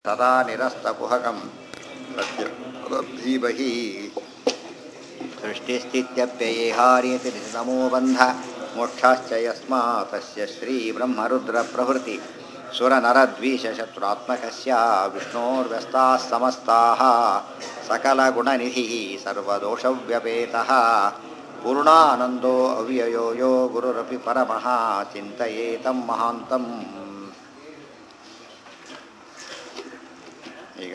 तदा निरस्तकुहकं प्रत्यब्धीमहि सृष्टिस्थित्यप्ययेहार्यति नमो बन्ध मोक्षाश्च यस्मातस्य श्रीब्रह्मरुद्रप्रभृति सुरनरद्वीषशत्रुरात्मकस्य विष्णोर्व्यस्ताः समस्ताः सकलगुणनिधिः सर्वदोषव्यपेतः पूर्णानन्दो अव्ययो यो गुरुरपि परमः चिन्तयेतं महान्तम् ಈಗ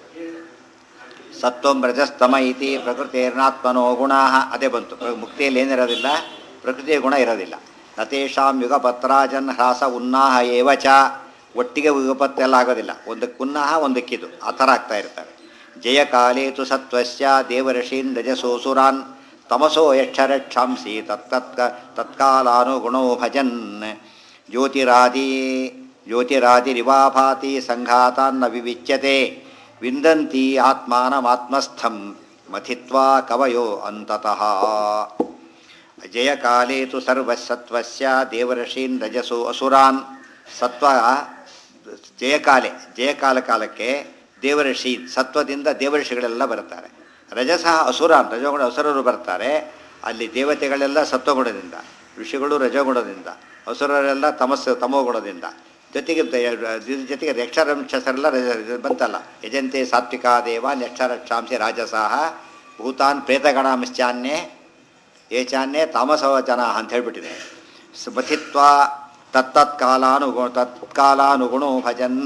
ಸತ್ವಂ ರಜಸ್ತಮ ಇತಿ ಪ್ರಕೃತಿರ್ನಾತ್ಮನೋ ಗುಣ ಅದೇ ಬಂತು ಪ್ರ- ಮುಕ್ತಿಯಲ್ಲಿ ಏನಿರೋದಿಲ್ಲ ಪ್ರಕೃತಿಯ ಗುಣ ಇರೋದಿಲ್ಲ ನತೇಷಾಂ ಯುಗಪತ್ರಾಜನ್ ಹ್ರಾಸ ಉನ್ನಾಹ ಏವ ಚ ಒಟ್ಟಿಗೆ ಯುಗಪತ್ತೆಲ್ಲ ಆಗೋದಿಲ್ಲ ಒಂದಕ್ಕೆ ಉನ್ನಾಹ ಒಂದಕ್ಕಿದು ಆ ಥರ ಆಗ್ತಾ ಇರ್ತಾರೆ ಜಯಕಾಲೇತು ಸತ್ವಸ್ಯ ದೇವಋಷೀನ್ ರಜಸೋಸುರಾನ್ ತಮಸೋ ಯಕ್ಷರಕ್ಷಾಂಸಿ ತತ್ತತ್ ತತ್ಕಾಲಾನುಗುಣೋ ಭಜನ್ ಜ್ಯೋತಿರಾದಿ ಜ್ಯೋತಿರಾದಿರಿವಾಭಾತಿ ಸಂಘಾತಾನ್ನ ವಿವಿಚ್ಯತೆ ವಿಂದಂತಿ ಆತ್ಮಾನಮಾತ್ಮಸ್ಥಂ ಮಥಿತ್ವಾ ಕವಯೋ ಅಂತತಃ ಜಯಕಾಲೇ ತು ಸರ್ವಸತ್ವಸ್ಯ ದೇವಋಷೀನ್ ರಜಸೋ ಅಸುರಾನ್ ಸತ್ವ ಜಯಕಾಲೆ ಜಯಕಾಲ ಕಾಲಕ್ಕೆ ದೇವಋಷಿ ಸತ್ವದಿಂದ ದೇವಋಷಿಗಳೆಲ್ಲ ಬರ್ತಾರೆ ರಜಸ ಅಸುರಾನ್ ರಜಗುಣ ಅಸುರರು ಬರ್ತಾರೆ ಅಲ್ಲಿ ದೇವತೆಗಳೆಲ್ಲ ಸತ್ವಗುಣದಿಂದ ಋಷಿಗಳು ರಜಗುಣದಿಂದ ಅಸುರರೆಲ್ಲ ತಮಸ್ಸು ತಮೋಗುಣದಿಂದ ಜೊತೆಗೆ ದ- ಇದ್ರ ಜೊತೆಗೆ ಯಕ್ಷರಕ್ಷಸರೆಲ್ಲ ರಜ ಬಂತಲ್ಲ ಯಜಂತೆ ಸಾತ್ವಿಕ ದೇವ ಯಕ್ಷರಕ್ಷಾಂಸಿ ರಾಜಸಾಹ ಭೂತಾನ್ ಪ್ರೇತಗಣಾಂಶ್ಚಾನ್ಯೇ ಏಚಾನ್ಯೇ ತಾಮಸವ ಜನ ಅಂತ ಹೇಳ್ಬಿಟ್ಟಿದೆ ಸ- ಮಥಿತ್ವ ತತ್ತತ್ಕಾಲಾನುಗು ತತ್ಕಾಲಾನುಗುಣೋ ಭಜನ್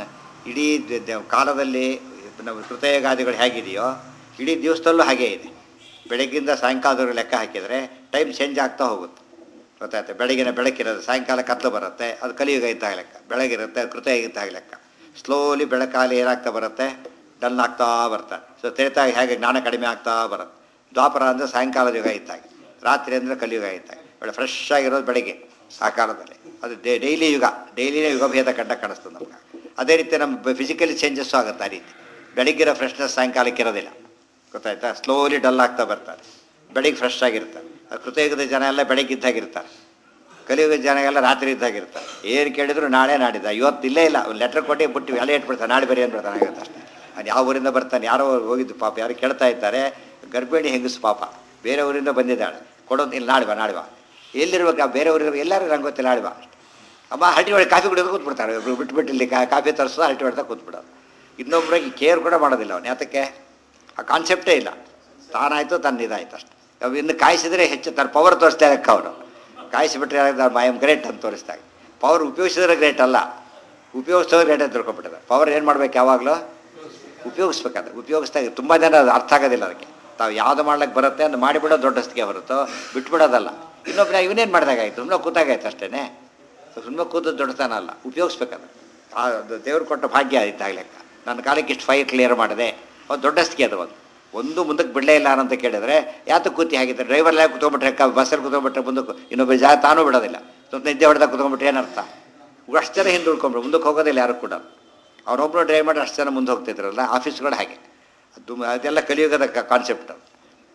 ಇಡೀ ದ- ದ- ಕಾಲದಲ್ಲಿ ನಮ್ಮ ಕೃತಯಗಾದಿಗಳು ಹೇಗಿದೆಯೋ ಇಡೀ ದಿವಸದಲ್ಲೂ ಹಾಗೇ ಇದೆ ಬೆಳಗ್ಗಿಂದ ಸಾಯಂಕಾಲದವರೆಗೆ ಲೆಕ್ಕ ಹಾಕಿದರೆ ಟೈಮ್ ಚೇಂಜ್ ಆಗ್ತಾ ಹೋಗುತ್ತೆ ಗೊತ್ತಾಯ್ತು ಬೆಳಗಿನ ಬೆಳಕಿರೋದು ಸಾಯಂಕಾಲ ಕತ್ತಲು ಬರುತ್ತೆ ಅದು ಕಲಿಯುಗ ಇದ್ದಾಗ ಲೆಕ್ಕ ಬೆಳಗಿರುತ್ತೆ ಕೃತಯುಗ ಇದ್ದಾಗ ಲೆಕ್ಕ ಸ್ಲೋಲಿ ಬೆಳಕಾಲಿ ಏನಾಗ್ತಾ ಬರುತ್ತೆ ಡಲ್ ಆಗ್ತಾ ಬರ್ತಾರೆ ಸೊ ತ್ರೇತಾಗ ಹೇಗೆ ಜ್ಞಾನ ಕಡಿಮೆ ಆಗ್ತಾ ಬರುತ್ತೆ ದ್ವಾಪರ ಅಂದರೆ ಸಾಯಂಕಾಲದ ಯುಗ ಇದ್ದಾಗ ರಾತ್ರಿ ಅಂದರೆ ಕಲಿಯುಗ ಇದ್ದಾಗ ಒಳ್ಳೆ ಫ್ರೆಶ್ ಆಗಿರೋದು ಬೆಳಗ್ಗೆ ಆ ಕಾಲದಲ್ಲಿ ಅದು ಡೈಲಿ ಯುಗ ಡೈಲಿನೇ ಯುಗಭೇದ ಕಂಡ ಕಾಣಿಸ್ತದೆ ನಮ್ಗೆ ಅದೇ ರೀತಿ ನಮ್ಮ ಫಿಸಿಕಲಿ ಚೇಂಜಸ್ಸು ಆಗುತ್ತೆ ಆ ರೀತಿ ಬೆಳಗ್ಗಿರೋ ಫ್ರೆಶ್ನೆಸ್ ಸಾಯಂಕಾಲಕ್ಕೆ ಇರೋದಿಲ್ಲ ಗೊತ್ತಾಯ್ತಾ ಸ್ಲೋಲಿ ಡಲ್ ಆಗ್ತಾ ಬರ್ತಾರೆ ಬೆಳಿಗ್ಗೆ ಫ್ರೆಶ್ ಆಗಿರ್ತಾರೆ ಆ ಕೃತಯುಗದ ಜನ ಎಲ್ಲ ಬೆಳಗ್ಗೆ ಇದ್ದಾಗಿರ್ತಾರೆ ಕಲಿಯುಗದ ಜನ ಎಲ್ಲ ರಾತ್ರಿ ಇದ್ದಾಗಿರ್ತಾರೆ ಏನು ಕೇಳಿದ್ರು ನಾಳೆ ನಾಡಿದ್ದ ಇವತ್ತು ಇಲ್ಲೇ ಇಲ್ಲ ಒಂದು ಲೆಟ್ರ್ ಕೊಟ್ಟು ಬಿಟ್ಟು ಎಲೆ ಇಟ್ಬಿಡ್ತಾನೆ ನಾಳೆ ಬರೀ ಅಂದ್ಬಿಡ್ತಾನೆ ಆಗುತ್ತೆ ಅಷ್ಟೇ ಅದು ಯಾವ ಊರಿಂದ ಬರ್ತಾನೆ ಯಾರೋ ಹೋಗಿದ್ದು ಪಾಪ ಯಾರು ಕೇಳ್ತಾ ಇದ್ದಾರೆ ಗರ್ಭಿಣಿ ಹೆಂಗಸು ಪಾಪ ಬೇರೆ ಊರಿಂದ ಬಂದಿದ್ದಾಳೆ ಕೊಡೋದು ಇಲ್ಲಿ ನಾಳೆ ಬಾ ನಾಳೆ ಬಾ ಎಲ್ಲಿರ್ಬೇಕು ಆ ಬೇರೆ ಊರಿಗೆ ಎಲ್ಲರೂ ನಂಗೆ ಗೊತ್ತಿಲ್ಲ ನಾಳೆ ಬಾ ಅಮ್ಮ ಹರಟಿ ಒಳಗೆ ಕಾಫಿ ಕುಡಿಯೋದು ಕೂತ್ಬಿಡ್ತಾರೆ ಇಬ್ರು ಬಿಟ್ಬಿಟ್ಟು ಇಲ್ಲಿ ಕಾ- ಕಾಫಿ ತರಿಸೋದು ಹರಟಿ ಹೊಡ್ತಾ ಕೂತ್ಬಿಡೋದು ಇನ್ನೊಬ್ರಿಗೆ ಕೇರ್ ಕೂಡ ಮಾಡೋದಿಲ್ಲ ಅವನು ಯಾತಕ್ಕೆ ಆ ಕಾನ್ಸೆಪ್ಟೇ ಇಲ್ಲ ತಾನಾಯಿತು ತನ್ನ ಇದಾಯ್ತು ಅಷ್ಟೆ ಅವು ಇನ್ನು ಕಾಯಿಸಿದ್ರೆ ಹೆಚ್ಚು ತನ್ನ ಪವರ್ ತೋರಿಸ್ತಾ ಲೆಕ್ಕ ಅವನು ಕಾಯಿಸಿಬಿಟ್ರೆ ಐ ಆಮ್ ಗ್ರೇಟ್ ಅಂತ ತೋರಿಸ್ದಾಗ ಪವರ್ ಉಪಯೋಗಿಸಿದ್ರೆ ಗ್ರೇಟ್ ಅಲ್ಲ ಉಪಯೋಗಿಸೋದು ಗ್ರೇಟ್ ಅಂತ ತಿಳ್ಕೊಬಿಟ್ಟಿದೆ ಪವರ್ ಏನು ಮಾಡ್ಬೇಕು ಯಾವಾಗಲೂ ಉಪಯೋಗಿಸ್ಬೇಕಾದ್ರೆ ಉಪಯೋಗಿಸ್ದಾಗ ತುಂಬ ಜನ ಅದು ಅರ್ಥ ಆಗೋದಿಲ್ಲ ಅದಕ್ಕೆ ತಾವು ಯಾವುದು ಮಾಡ್ಲಿಕ್ಕೆ ಬರುತ್ತೆ ಅಂತ ಮಾಡಿಬಿಡೋದು ದೊಡ್ಡಸ್ತಿಗೆ ಹೊರತು ಬಿಟ್ಬಿಡೋದಲ್ಲ ಇನ್ನೊಬ್ಬನ ಇವನೇನು ಮಾಡಿದಾಗಾಯ್ತು ಸುಮ್ಮನೆ ಕೂತಾಗಾಯ್ತು ಅಷ್ಟೇ ಸುಮ್ಮನೆ ಕೂತು ದೊಡ್ಡತನ ಅಲ್ಲ ಉಪಯೋಗಿಸ್ಬೇಕಾದ್ರೆ ಆ ಅದು ದೇವ್ರು ಕೊಟ್ಟ ಭಾಗ್ಯ ಇದ್ದಾಗ ಲೆಕ್ಕ ನನ್ನ ಕಾಲಕ್ಕೆ ಇಷ್ಟು ಫೈರ್ ಕ್ಲಿಯರ್ ಮಾಡಿದೆ ಅದು ದೊಡ್ಡಸ್ತಿಗೆ ಅದು ಒಂದು ಒಂದು ಮುಂದಕ್ಕೆ ಬಿಡಲೇ ಇಲ್ಲ ಅಂತ ಕೇಳಿದ್ರೆ ಯಾತಕ್ಕೆ ಕೂತಿ ಹಾಗಿದ್ರೆ ಡ್ರೈವರ್ಲ್ಲ ಕೂತ್ಕೊಂಡ್ಬಿಟ್ರೆ ಕ ಬಸ್ಸಲ್ಲಿ ಕೂತ್ಕೊಂಡ್ಬಿಟ್ರೆ ಮುಂದಕ್ಕೆ ಇನ್ನೊಬ್ಬ ಜಾ ತಾನೂ ಬಿಡೋದಿಲ್ಲ ಸ್ವಲ್ಪ ನಿದ್ದೆ ಹೊಡೆದಾಗ ಕೂತ್ಕೊಂಡ್ಬಿಟ್ರೆ ಏನರ್ಥ ಅಷ್ಟು ಜನ ಹಿಂದೆ ಉಳ್ಕೊಂಡ್ಬಿಡು ಮುಂದಕ್ಕೆ ಹೋಗೋದಿಲ್ಲ ಯಾರು ಕೂಡ ಅವನೊಬ್ಬರು ಡ್ರೈವ್ ಮಾಡಿ ಅಷ್ಟು ಜನ ಮುಂದೆ ಹೋಗ್ತಿದ್ರಲ್ಲ ಆಫೀಸ್ಗಳು ಹಾಗೆ ಅದು ಅದೆಲ್ಲ ಕಲಿಯುಗದ ಕಾನ್ಸೆಪ್ಟ್ ಅದು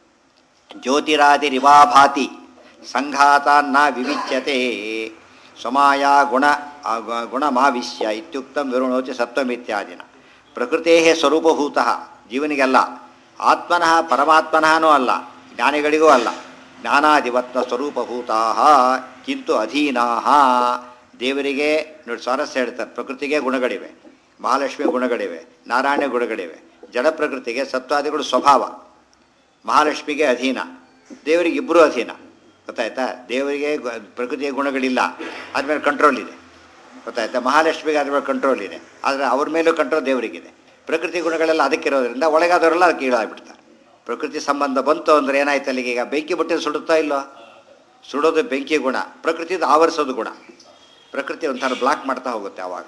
ಜ್ಯೋತಿರಾದಿರಿವಾಭಾತಿ ಸಂಘಾತಾನ್ನ ವಿವಿಚ್ಯತೆ ಸ್ವಮಾಯ ಗುಣ ಆ ಗು- ಗುಣಮಾವಿಶ್ಯ ಇತ್ಯುಕ್ತಂ ವಿರುಣೋಚಿ ಸತ್ವಮಿತ್ಯಾದಿನ ಪ್ರಕೃತೇ ಸ್ವರೂಪಭೂತಃ ಜೀವನಿಗೆಲ್ಲ ಆತ್ಮನಃ ಪರಮಾತ್ಮನಃನೂ ಅಲ್ಲ ಜ್ಞಾನಿಗಳಿಗೂ ಅಲ್ಲ ಜ್ಞಾನಾಧಿವತ್ನ ಸ್ವರೂಪಭೂತಾ ಕಿಂತು ಅಧೀನಾ ದೇವರಿಗೆ ನೋಡಿ ಸ್ವಾರಸ್ಯ ಹೇಳ್ತಾರೆ ಪ್ರಕೃತಿಗೆ ಗುಣಗಳಿವೆ ಮಹಾಲಕ್ಷ್ಮಿ ಗುಣಗಳಿವೆ ನಾರಾಯಣ ಗುಣಗಳಿವೆ ಜಡ ಪ್ರಕೃತಿಗೆ ಸತ್ವಾದಿಗಳು ಸ್ವಭಾವ ಮಹಾಲಕ್ಷ್ಮಿಗೆ ಅಧೀನ ದೇವರಿಗೆ ಇಬ್ಬರು ಅಧೀನ ಗೊತ್ತಾಯ್ತಾ ದೇವರಿಗೆ ಗು- ಪ್ರಕೃತಿಯ ಗುಣಗಳಿಲ್ಲ ಅದ್ರ ಕಂಟ್ರೋಲ್ ಇದೆ ಗೊತ್ತಾಯ್ತಾ ಮಹಾಲಕ್ಷ್ಮಿಗೆ ಅದ್ರ ಮೇಲೆ ಕಂಟ್ರೋಲ್ ಇದೆ ಆದರೆ ಅವ್ರ ಮೇಲೂ ಕಂಟ್ರೋಲ್ ದೇವರಿಗಿದೆ ಪ್ರಕೃತಿ ಗುಣಗಳೆಲ್ಲ ಅದಕ್ಕಿರೋದ್ರಿಂದ ಒಳಗಾದವರೆಲ್ಲ ಅದಕ್ಕೆ ಈಡಾಗ್ಬಿಡ್ತಾರೆ ಪ್ರಕೃತಿ ಸಂಬಂಧ ಬಂತು ಅಂದರೆ ಏನಾಯ್ತು ಅಲ್ಲಿಗೆ ಈಗ ಬೆಂಕಿ ಬಿಟ್ಟು ಸುಡುತ್ತಾ ಇಲ್ಲೋ ಸುಡೋದು ಬೆಂಕಿ ಗುಣ ಪ್ರಕೃತಿದು ಆವರಿಸೋದು ಗುಣ ಪ್ರಕೃತಿ ಒಂಥರ ಬ್ಲಾಕ್ ಮಾಡ್ತಾ ಹೋಗುತ್ತೆ ಆವಾಗ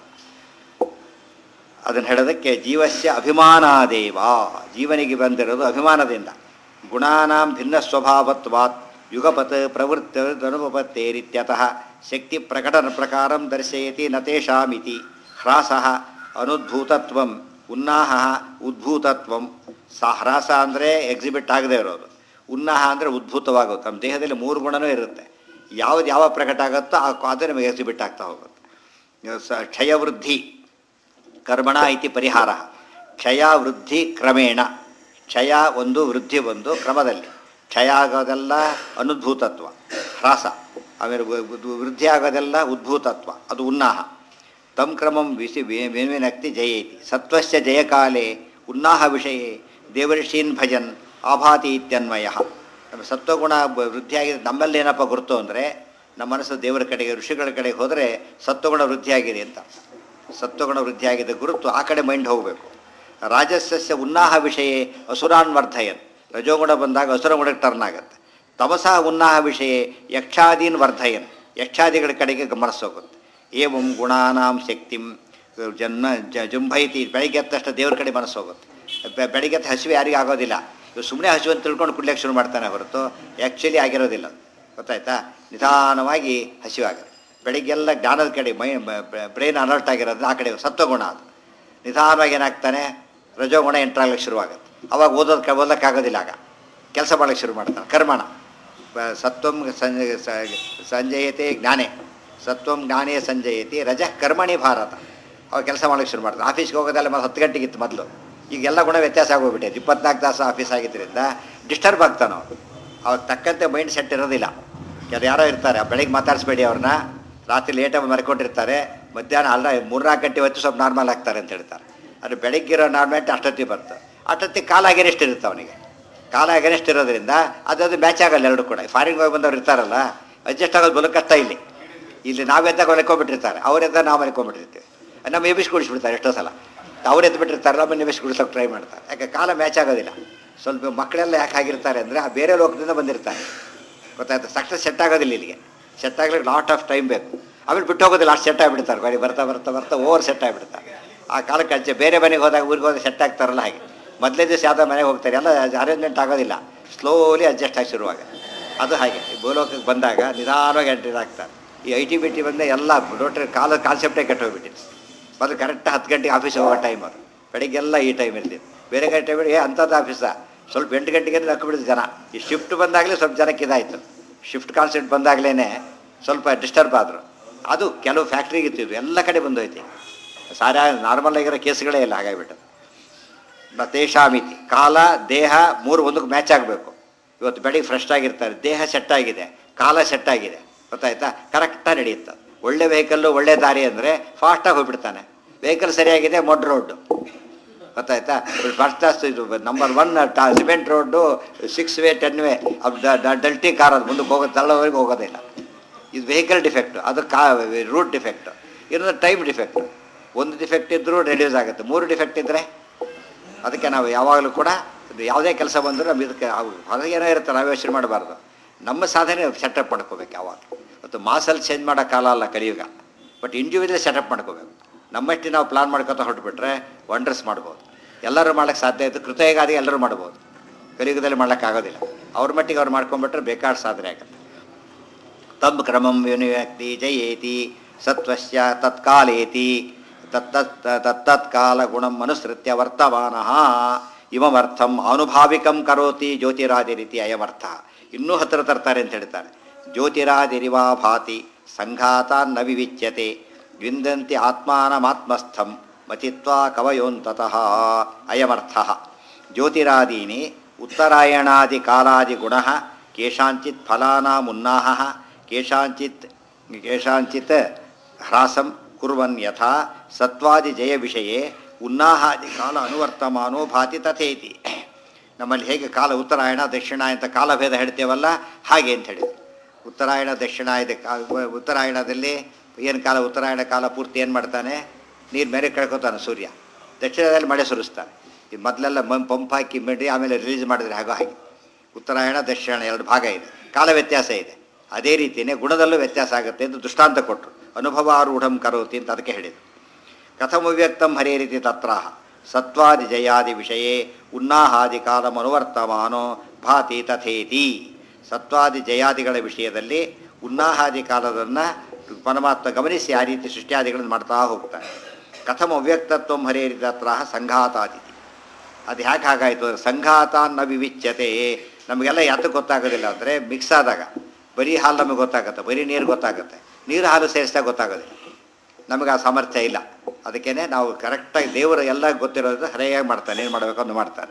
ಅದನ್ನು ಹೇಳೋದಕ್ಕೆ ಜೀವಸ್ಯ ಅಭಿಮಾನಾದೇವ ಜೀವನಿಗೆ ಬಂದಿರೋದು ಅಭಿಮಾನದಿಂದ ಗುಣಾನಾಂ ಭಿನ್ನ ಸ್ವಭಾವತ್ವಾತ್ ಯುಗಪತ್ ಪ್ರವೃತ್ತನುಪತ್ತೇರಿತ್ಯತಃ ಶಕ್ತಿ ಪ್ರಕಟನ ಪ್ರಕಾರಂ ದರ್ಶಯತಿ ನ ತೇಷಾಮಿತಿ ಹ್ರಾಸ ಅನುದ್ಭೂತತ್ವಂ ಉನ್ನಾಹ ಉದ್ಭೂತತ್ವಂ ಸ ಹ್ರಾಸ ಅಂದರೆ ಎಕ್ಸಿಬಿಟ್ ಆಗದೆ ಇರೋದು ಉನ್ನಾಹ ಅಂದರೆ ಉದ್ಭೂತವಾಗೋದು ನಮ್ಮ ದೇಹದಲ್ಲಿ ಮೂರು ಗುಣನೂ ಇರುತ್ತೆ ಯಾವ್ದು ಯಾವ ಪ್ರಕಟ ಆಗುತ್ತೋ ಆ ಅದು ನಮಗೆ ಎಕ್ಸಿಬಿಟ್ ಆಗ್ತಾ ಹೋಗುತ್ತೆ ಸ ಕ್ಷಯವೃದ್ಧಿ ಕರ್ಮಣ ಇತಿ ಪರಿಹಾರ ಕ್ಷಯ ವೃದ್ಧಿ ಕ್ರಮೇಣ ಕ್ಷಯ ಒಂದು ವೃದ್ಧಿ ಒಂದು ಕ್ರಮದಲ್ಲಿ ಕ್ಷಯ ಆಗೋದೆಲ್ಲ ಅನುದ್ಭೂತತ್ವ ಹ್ರಾಸ ಆಮೇಲೆ ವ- ವ- ವೃದ್ಧಿ ಆಗೋದೆಲ್ಲ ಉದ್ಭೂತತ್ವ ಅದು ಉನ್ನಾಹ ತಂ ಕ್ರಮಂ ವಿಸಿ ವೇನ್ವಿನಕ್ತಿ ಜಯೇತಿ ಸತ್ವಸ್ಯ ಜಯಕಾಲೆ ಉನ್ನಾಹ ವಿಷಯೇ ದೇವರ್ಷೀನ್ ಭಜನ್ ಆಭಾತಿ ಇತ್ಯನ್ವಯ ನಮ್ಮ ಸತ್ವಗುಣ ಬ- ವೃದ್ಧಿಯಾಗಿದೆ ನಮ್ಮಲ್ಲಿ ಏನಪ್ಪ ಗುರುತು ಅಂದರೆ ನಮ್ಮ ಮನಸ್ಸು ದೇವರ ಕಡೆಗೆ ಋಷಿಗಳ ಕಡೆಗೆ ಹೋದರೆ ಸತ್ವಗುಣ ವೃದ್ಧಿಯಾಗಿದೆ ಅಂತ ಸತ್ವಗುಣ ವೃದ್ಧಿಯಾಗಿದೆ ಗುರುತು ಆ ಕಡೆ ಮೈಂಡ್ ಹೋಗಬೇಕು ರಾಜಸ್ಯಸ್ಯ ಉನ್ನಾಹ ವಿಷಯ ಅಸುರಾನ್ ವರ್ಧಯನ್ ರಜೋಗುಣ ಬಂದಾಗ ಅಸುರಗುಣಕ್ಕೆ ಟರ್ನ್ ಆಗುತ್ತೆ ತಮಸಾ ಉನ್ನಾಹ ವಿಷಯ ಯಕ್ಷಾದೀನ್ ವರ್ಧಯನ್ ಯಕ್ಷಾದಿಗಳ ಕಡೆಗೆ ಗಮನಿಸೋಗುತ್ತೆ ಏವಂ ಗುಣಾನಾಂ ಶಕ್ತಿಂ ಜನ್ಮ ಜ ಜುಂಭೈತಿ ಬೆಳಿಗ್ಗೆ ಎದ್ದ ತಕ್ಷಣ ದೇವ್ರ ಕಡೆ ಮನಸ್ಸು ಹೋಗುತ್ತೆ ಬೆ- ಬೆಳಿಗ್ಗೆ ಎದ್ದ ಹಸಿವೆ ಯಾರಿಗೂ ಆಗೋದಿಲ್ಲ ಇವು ಸುಮ್ಮನೆ ಹಸಿವು ಅಂತ ತಿಳ್ಕೊಂಡು ಕುಡ್ಲಿಕ್ಕೆ ಶುರು ಮಾಡ್ತಾನೆ ಹೊರತು ಆ್ಯಕ್ಚುಲಿ ಆಗಿರೋದಿಲ್ಲ ಅದು. ಗೊತ್ತಾಯ್ತಾ ನಿಧಾನವಾಗಿ ಹಸಿವಾಗುತ್ತೆ ಬೆಳಿಗ್ಗೆಲ್ಲ ಜ್ಞಾನದ ಕಡೆ ಮೈ ಬ್ರೈನ್ ಅಲರ್ಟ್ ಆಗಿರೋದು ಆ ಕಡೆ ಸತ್ವಗುಣ ಅದು ನಿಧಾನವಾಗಿ ಏನಾಗ್ತಾನೆ ರಜೋಗುಣ ಎಂಟ್ರಾಗ್ಲಿಕ್ಕೆ ಶುರುವಾಗುತ್ತೆ ಅವಾಗ ಓದೋದಕ್ಕೆ ಓದೋಕ್ಕಾಗೋದಿಲ್ಲ ಆಗ ಕೆಲಸ ಮಾಡೋಕ್ಕೆ ಶುರು ಮಾಡ್ತಾನೆ ಕರ್ಮಣ ಬ- ಸತ್ವಂ ಸಂಜ ಸ- ಸಂಜಯತೆ ಜ್ಞಾನೇ ಸತ್ವಂ ಜ್ಞಾನೇ ಸಂಜಯತಿ ರಜ ಕರ್ಮಣಿ ಭಾರತ ಅವಾಗ ಕೆಲಸ ಮಾಡೋಕ್ಕೆ ಶುರು ಮಾಡ್ತಾನೆ ಆಫೀಸ್ಗೆ ಹೋಗೋದಲ್ಲ ಮತ್ತೆ ಹತ್ತು ಗಂಟೆಗಿತ್ತು ಮೊದಲು ಈಗ ಎಲ್ಲ ಗುಣ ವ್ಯತ್ಯಾಸ ಆಗೋಗ್ಬಿಟ್ಟಿದೆ ಇಪ್ಪತ್ನಾಲ್ಕು ತಾಸು ಆಫೀಸ್ ಆಗಿದ್ದರಿಂದ ಡಿಸ್ಟರ್ಬ್ ಆಗ್ತಾನೆ ಅವನು ಅವಾಗ ತಕ್ಕಂತೆ ಮೈಂಡ್ ಸೆಟ್ ಇರೋದಿಲ್ಲ ಕೆಲವು ಯಾರೋ ಇರ್ತಾರೆ ಬೆಳಗ್ಗೆ ಮಾತಾಡಿಸ್ಬೇಡಿ ಅವ್ರನ್ನ ರಾತ್ರಿ ಲೇಟಾಗಿ ಮರ್ಕೊಂಡಿರ್ತಾರೆ ಮಧ್ಯಾಹ್ನ ಅಲ್ಲ ಮೂರ್ನಾಲ್ಕು ಗಂಟೆ ಹೊತ್ತು ಸ್ವಲ್ಪ ನಾರ್ಮಲ್ ಆಗ್ತಾರೆ ಅಂತ ಹೇಳ್ತಾರೆ ಅದು ಬೆಳಗ್ಗಿರೋ ನಾರ್ಮಲ್ ಅಷ್ಟೊತ್ತಿಗೆ ಬರ್ತದೆ ಅಷ್ಟೊತ್ತಿಗೆ ಕಾಲ ಅಗೇನೆಸ್ಟ್ ಇರುತ್ತೆ ಅವನಿಗೆ ಕಾಲ ಅಗೇನೆಸ್ಟ್ ಇರೋದ್ರಿಂದ ಅದದು ಮ್ಯಾಚ್ ಆಗಲ್ಲ ಎರಡು ಕೂಡ ಫಾರಿನ್ಗೆ ಹೋಗಿ ಬಂದವ್ರು ಇರ್ತಾರಲ್ಲ ಅಡ್ಜಸ್ಟ್ ಆಗೋದು ಬಲು ಕಷ್ಟ ಇಲ್ಲಿ ಇಲ್ಲಿ ನಾವೆದ್ದಾಗ ಮಲ್ಕೊಂಡ್ಬಿಟ್ಟಿರ್ತಾರೆ ಅವರೆದ್ದ ನಾವು ಮಲ್ಕೊಂಡ್ಬಿಟ್ಟಿರ್ತೀವಿ ನಮ್ಮ ಎಬಿಸ್ ಕುಡಿಸ್ಬಿಡ್ತಾರೆ ಎಷ್ಟೋ ಸಲ ಅವ್ರು ಎದ್ದು ಬಿಟ್ಟಿರ್ತಾರೆ ನಮ್ಮ ಎಬಿಸ್ ಕುಡಿಸೋಕೆ ಟ್ರೈ ಮಾಡ್ತಾರೆ ಯಾಕೆ ಕಾಲ ಮ್ಯಾಚ್ ಆಗೋದಿಲ್ಲ ಸ್ವಲ್ಪ ಮಕ್ಕಳೆಲ್ಲ ಯಾಕೆ ಆಗಿರ್ತಾರೆ ಅಂದರೆ ಆ ಬೇರೆ ಲೋಕದಿಂದ ಬಂದಿರ್ತಾರೆ ಗೊತ್ತಾಯ್ತು ಸಕ್ಸಸ್ ಸೆಟ್ ಆಗೋದಿಲ್ಲ ಇಲ್ಲಿಗೆ ಸೆಟ್ ಆಗ್ಲಿಕ್ಕೆ ಲಾಟ್ ಆಫ್ ಟೈಮ್ ಬೇಕು ಆಮೇಲೆ ಬಿಟ್ಟು ಹೋಗೋದಿಲ್ಲ ಅಷ್ಟು ಸೆಟ್ ಆಗಿಬಿಡ್ತಾರೆ ಬರೀ ಬರ್ತಾ ಬರ್ತಾ ಬರ್ತಾ ಓವರ್ ಸೆಟ್ ಆಗಿಬಿಡ್ತಾರೆ ಆ ಕಾಲಕ್ಕೆ ಅಜ್ಜೆ ಬೇರೆ ಮನೆಗೆ ಹೋದಾಗ ಊರಿಗೆ ಹೋದಾಗ ಸೆಟ್ ಆಗ್ತಾರಲ್ಲ ಹಾಗೆ ಮೊದಲೇ ದಿವಸ ಯಾವುದೋ ಮನೆಗೆ ಹೋಗ್ತಾರೆ ಎಲ್ಲ ಅರೇಂಜ್ಮೆಂಟ್ ಆಗೋದಿಲ್ಲ ಸ್ಲೋಲಿ ಅಡ್ಜಸ್ಟ್ ಆಗಿ ಶುರುವಾಗ ಅದು ಹಾಗೆ ಈ ಭೂಲೋಕಕ್ಕೆ ಬಂದಾಗ ನಿಧಾನವಾಗಿ ಎಂಟ್ರಿ ಆಗ್ತಾರೆ ಈ ಐ ಟಿ ಬಿ ಟಿ ಬಂದ ಎಲ್ಲ ರೋಟ್ರಿ ಕಾಲ ಕಾನ್ಸೆಪ್ಟೇ ಕೆಟ್ಟೋಗ್ಬಿಟ್ಟಿದೆ ಮೊದಲು ಕರೆಕ್ಟ್ ಹತ್ತು ಗಂಟೆಗೆ ಆಫೀಸಿಗೆ ಹೋಗೋ ಟೈಮ್ ಅದು ಬೆಳಿಗ್ಗೆಲ್ಲ ಈ ಟೈಮ್ ಇರ್ತಿತ್ತು ಬೇರೆ ಕಡೆ ಟೈಮ್ ಏ ಅಂಥದ್ದು ಆಫೀಸಾ ಸ್ವಲ್ಪ ಎಂಟು ಗಂಟೆಗೆ ನಕ್ಕು ಜನ ಈ ಶಿಫ್ಟ್ ಬಂದಾಗಲೇ ಸ್ವಲ್ಪ ಜನಕ್ಕೆ ಇದಾಯಿತು ಶಿಫ್ಟ್ ಕಾನ್ಸೆಪ್ಟ್ ಬಂದಾಗಲೇ ಸ್ವಲ್ಪ ಡಿಸ್ಟರ್ಬ್ ಆದರು ಅದು ಕೆಲವು ಫ್ಯಾಕ್ಟ್ರಿಗೆ ಇತ್ತಿದ್ದು ಎಲ್ಲ ಕಡೆ ಬಂದೋಯ್ತು ಸಾರಾ ನಾರ್ಮಲ್ ಆಗಿರೋ ಕೇಸ್ಗಳೇ ಇಲ್ಲ ಹಾಗಾಗಿಬಿಟ್ಟು ತೇಷಾಮಿತಿ ಕಾಲ ದೇಹ ಮೂರು ಒಂದಕ್ಕೆ ಮ್ಯಾಚ್ ಆಗಬೇಕು ಇವತ್ತು ಬೆಳಿಗ್ಗೆ ಫ್ರೆಶ್ ಆಗಿರ್ತಾರೆ ದೇಹ ಸೆಟ್ ಆಗಿದೆ ಕಾಲ ಸೆಟ್ ಆಗಿದೆ ಗೊತ್ತಾಯ್ತಾ ಕರೆಕ್ಟಾಗಿ ನಡೆಯುತ್ತೆ ಒಳ್ಳೆ ವೆಹಿಕಲ್ಲು ಒಳ್ಳೆ ದಾರಿ ಅಂದರೆ ಫಾಸ್ಟಾಗಿ ಹೋಗ್ಬಿಡ್ತಾನೆ ವೆಹಿಕಲ್ ಸರಿಯಾಗಿದೆ ಮೊಡ್ ರೋಡು ಗೊತ್ತಾಯ್ತಾ ಫಸ್ಟ್ ಕ್ಲಾಸ್ ಇದು ನಂಬರ್ ಒನ್ ಟಾ cement road six way ten way ಅದು ಡಲ್ಟಿ ಕಾರ್ ಅದು ಮುಂದಕ್ಕೆ ಹೋಗೋ ತಳ್ಳೋವರೆಗೆ ಹೋಗೋದಿಲ್ಲ ಇದು ವೆಹಿಕಲ್ ಡಿಫೆಕ್ಟು ಅದು ಕಾ ರೂಟ್ ಡಿಫೆಕ್ಟು ಇರೋದು ಟೈಮ್ ಡಿಫೆಕ್ಟು ಒಂದು ಡಿಫೆಕ್ಟ್ ಇದ್ದರೂ ರೆಡ್ಯೂಸ್ ಆಗುತ್ತೆ ಮೂರು ಡಿಫೆಕ್ಟ್ ಇದ್ದರೆ ಅದಕ್ಕೆ ನಾವು ಯಾವಾಗಲೂ ಕೂಡ ಇದು ಯಾವುದೇ ಕೆಲಸ ಬಂದರೂ ನಮ್ಗೆ ಇದಕ್ಕೆ ಅವು ಹೊರಗೆ ಏನೋ ಇರುತ್ತೆ ನಾವು ಯೋಚನೆ ಮಾಡಬಾರ್ದು ನಮ್ಮ ಸಾಧನೆ ಸೆಟಪ್ ಮಾಡ್ಕೋಬೇಕು ಯಾವಾಗ ಮತ್ತು ಮಾಸಲ್ಲಿ ಚೇಂಜ್ ಮಾಡೋ ಕಾಲ ಅಲ್ಲ ಕಲಿಯುಗ ಬಟ್ ಇಂಡಿವಿಜುವಲ್ ಸೆಟಪ್ ಮಾಡ್ಕೋಬೇಕು ನಮ್ಮಷ್ಟು ನಾವು ಪ್ಲಾನ್ ಮಾಡ್ಕೊತ ಹೊರಟ್ಬಿಟ್ರೆ ವಂಡರ್ಸ್ ಮಾಡ್ಬೋದು ಎಲ್ಲರೂ ಮಾಡೋಕ್ಕೆ ಸಾಧ್ಯ ಇತ್ತು ಕೃತಯಗಾದಿ ಎಲ್ಲರೂ ಮಾಡ್ಬೋದು ಕಲಿಯುಗದಲ್ಲಿ ಮಾಡೋಕ್ಕಾಗೋದಿಲ್ಲ ಅವ್ರ ಮಟ್ಟಿಗೆ ಅವ್ರು ಮಾಡ್ಕೊಂಡ್ಬಿಟ್ರೆ ಬೇಕಾದ ಸಾಧನೆ ಆಗುತ್ತೆ ತಮ್ ಕ್ರಮಂ ವಿನಿವ್ಯಕ್ತಿ ಜಯೇತಿ ಸತ್ವಸ್ಯ ತತ್ಕಾಲೇತಿ ತತ್ತತ್ ತತ್ತತ್ಕಾಲ ಗುಣಂ ಅನುಸೃತ್ಯ ವರ್ತಮಾನಃ ಇಮಮರ್ಥಂ ಆನುಭಾವಿಕಂ ಕರೋತಿ ಜ್ಯೋತಿರಾದಿರಿತಿ ಅಯಮರ್ಥ ಇನ್ನೂ ಹತ್ತಿರ ತರ್ತಾರೆ ಅಂತ ಹೇಳ್ತಾರೆ ಜ್ಯೋತಿರಾದಿರಿವಾ ಭಾತಿ ಸಂಘಾತಾನ್ನ ವಿವಿಚ್ಯತೆ ವಿಂದಂತಿ ಆತ್ಮಾನಮಾತ್ಮಸ್ಥಂ ಮತಿತ್ವಾ ಕವಯೋಂತತಃ ಅಯಮರ್ಥ ಜ್ಯೋತಿರಾದೀನಿ ಉತ್ತರಾಯಣಾದಿ ಕಾಲಾದಿ ಗುಣ ಕೇಷಾಂಚಿತ್ ಫಲಾನಾಮುನ್ನಾಹ ಕೇಷಾಂಚಿತ್ ಕೇಷಾಂಚಿತ್ ಹ್ರಾಸಂ ಕುರ್ವನ್ ಯಥಾ ಸತ್ವಾದಿ ಜಯ ವಿಷಯೇ ಉನ್ನಾಹಾದಿ ಕಾಲ ಅನುವರ್ತಮಾನೋ ಭಾತಿ ತಥೇತಿ ನಮ್ಮಲ್ಲಿ ಹೇಗೆ ಕಾಲ ಉತ್ತರಾಯಣ ದಕ್ಷಿಣ ಅಂತ ಕಾಲಭೇದ ಹೇಳ್ತೇವಲ್ಲ ಹಾಗೆ ಅಂತ ಹೇಳಿದ್ವಿ ಉತ್ತರಾಯಣ ದಕ್ಷಿಣ ಇದೆ ಕಾ- ಉತ್ತರಾಯಣದಲ್ಲಿ ಏನು ಕಾಲ ಉತ್ತರಾಯಣ ಕಾಲ ಪೂರ್ತಿ ಏನು ಮಾಡ್ತಾನೆ ನೀರು ಮೇಲೆ ಕಳ್ಕೊತಾನೆ ಸೂರ್ಯ ದಕ್ಷಿಣದಲ್ಲಿ ಮಳೆ ಸುರಿಸ್ತಾನೆ ಈ ಮೊದಲೆಲ್ಲ ಮ ಪಂಪ್ ಹಾಕಿ ಮಡಿ ಆಮೇಲೆ ರಿಲೀಸ್ ಮಾಡಿದ್ರೆ ಹಾಗೋ ಹಾಗೆ ಉತ್ತರಾಯಣ ದಕ್ಷಿಣ ಎರಡು ಭಾಗ ಇದೆ ಕಾಲ ವ್ಯತ್ಯಾಸ ಇದೆ ಅದೇ ರೀತಿಯೇ ಗುಣದಲ್ಲೂ ವ್ಯತ್ಯಾಸ ಆಗುತ್ತೆ ಎಂದು ದೃಷ್ಟಾಂತ ಕೊಟ್ಟರು ಅನುಭವಾರೂಢಂ ಕರೋತಿ ಅಂತ ಅದಕ್ಕೆ ಹೇಳಿದರು ಕಥಮವ್ಯಕ್ತಂ ಹರೇ ರೀತಿ ತತ್ರ ಸತ್ವಾದಿ ಜಯಾದಿ ವಿಷಯೇ ಉನ್ನಾಹಾದಿ ಕಾಲಮನುವರ್ತಮಾನೋ ಭಾತಿ ತಥೇತಿ ಸತ್ವಾದಿ ಜಯಾದಿಗಳ ವಿಷಯದಲ್ಲಿ ಉನ್ನಾಹಾದಿ ಕಾಲದನ್ನು ಪರಮಾತ್ಮ ಗಮನಿಸಿ ಆ ರೀತಿ ಸೃಷ್ಟಿಯಾದಿಗಳನ್ನು ಮಾಡ್ತಾ ಹೋಗ್ತಾನೆ ಕಥಮ ಅವ್ಯಕ್ತತ್ವ ಹರೇ ರೀತಿ ತತ್ರ ಸಂಘಾತಾದಿತಿ ಅದು ಯಾಕೆ ಹಾಗಾಯಿತು ಸಂಘಾತಾನ್ನ ವಿವಿಚ್ಯತೆ ನಮಗೆಲ್ಲ ಯಾತಕ್ಕೆ ಗೊತ್ತಾಗೋದಿಲ್ಲ ಅಂದರೆ ಮಿಕ್ಸ್ ಆದಾಗ ಬರೀ ಹಾಲು ನಮಗೆ ಗೊತ್ತಾಗುತ್ತೆ ಬರೀ ನೀರು ಗೊತ್ತಾಗುತ್ತೆ ನೀರು ಹಾಲು ಸೇರಿಸಿದಾಗ ಗೊತ್ತಾಗೋದಿಲ್ಲ ನಮಗೆ ಆ ಸಾಮರ್ಥ್ಯ ಇಲ್ಲ ಅದಕ್ಕೇನೆ ನಾವು ಕರೆಕ್ಟಾಗಿ ದೇವರು ಎಲ್ಲ ಗೊತ್ತಿರೋದು ಸರಿಯಾಗಿ ಮಾಡ್ತಾನೆ ಏನು ಮಾಡಬೇಕು ಅಂತ ಮಾಡ್ತಾನೆ